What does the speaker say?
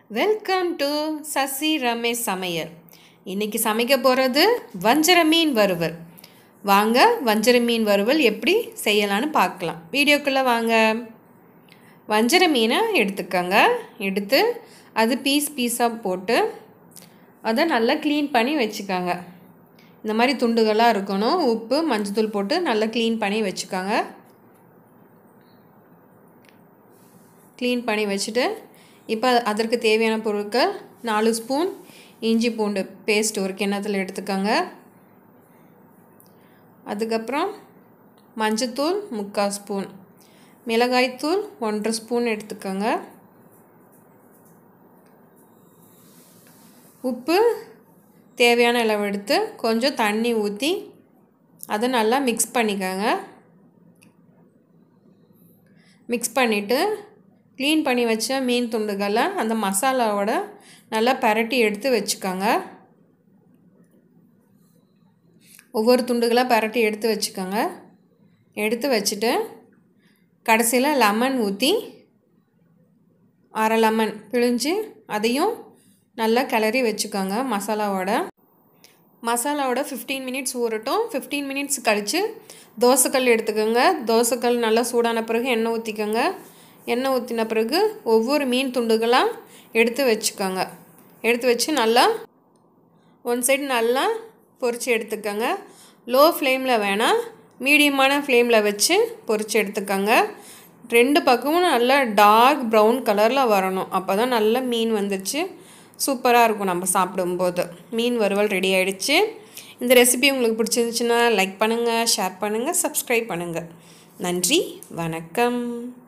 welcome to Sasi Ramesh சமையல் இன்னைக்கு சமைக்க போகிறது வஞ்சர மீன் வறுவல் வாங்க வஞ்சர மீன் வறுவல் எப்படி செய்யலான்னு பார்க்கலாம் வீடியோக்குள்ளே வாங்க வஞ்சர மீனை எடுத்துக்கோங்க எடுத்து அது பீஸ் பீஸாக போட்டு அதை நல்லா க்ளீன் பண்ணி வச்சுக்கோங்க இந்த மாதிரி துண்டுகளாக இருக்கணும் உப்பு மஞ்சத்தூள் போட்டு நல்லா க்ளீன் பண்ணி வச்சுக்கோங்க க்ளீன் பண்ணி வச்சுட்டு இப்போ அதற்கு தேவையான பொருட்கள் நாலு ஸ்பூன் இஞ்சி பூண்டு பேஸ்ட் ஒரு கிண்ணத்தில் எடுத்துக்கோங்க அதுக்கப்புறம் மஞ்சத்தூள் முக்கால் ஸ்பூன் மிளகாய்த்தூள் ஒன்றரை ஸ்பூன் எடுத்துக்கோங்க உப்பு தேவையான அளவு எடுத்து கொஞ்சம் தண்ணி ஊற்றி அதை நல்லா மிக்ஸ் பண்ணிக்கோங்க மிக்ஸ் பண்ணிவிட்டு க்ளீன் பண்ணி வச்ச மீன் துண்டுகளை அந்த மசாலாவோட நல்லா பரட்டி எடுத்து வச்சுக்கோங்க ஒவ்வொரு துண்டுகளாக பரட்டி எடுத்து வச்சுக்கோங்க எடுத்து வச்சுட்டு கடைசியில் லெமன் ஊற்றி அரை லெமன் பிழிஞ்சு அதையும் நல்லா கிளறி வச்சுக்கோங்க மசாலாவோட மசாலாவோட ஃபிஃப்டீன் மினிட்ஸ் ஊறட்டும் ஃபிஃப்டீன் மினிட்ஸ் கழித்து தோசைக்கல் எடுத்துக்கோங்க தோசைக்கல் நல்லா சூடான பிறகு எண்ணெய் ஊற்றிக்கோங்க எண்ணெய் ஊற்றின பிறகு ஒவ்வொரு மீன் துண்டுகளாக எடுத்து வச்சுக்கோங்க எடுத்து வச்சு நல்லா ஒன் சைடு நல்லா பொரித்து எடுத்துக்கோங்க லோ ஃப்ளேமில் வேணால் மீடியமான ஃப்ளேமில் வச்சு பொரித்து எடுத்துக்கோங்க ரெண்டு பக்கமும் நல்லா டார்க் ப்ரௌன் கலரில் வரணும் அப்போ தான் நல்லா மீன் வந்துச்சு சூப்பராக இருக்கும் நம்ம சாப்பிடும்போது மீன் வறுவல் ரெடி ஆகிடுச்சு இந்த ரெசிபி உங்களுக்கு பிடிச்சிருந்துச்சுன்னா லைக் பண்ணுங்கள் ஷேர் பண்ணுங்கள் சப்ஸ்கிரைப் பண்ணுங்கள் நன்றி வணக்கம்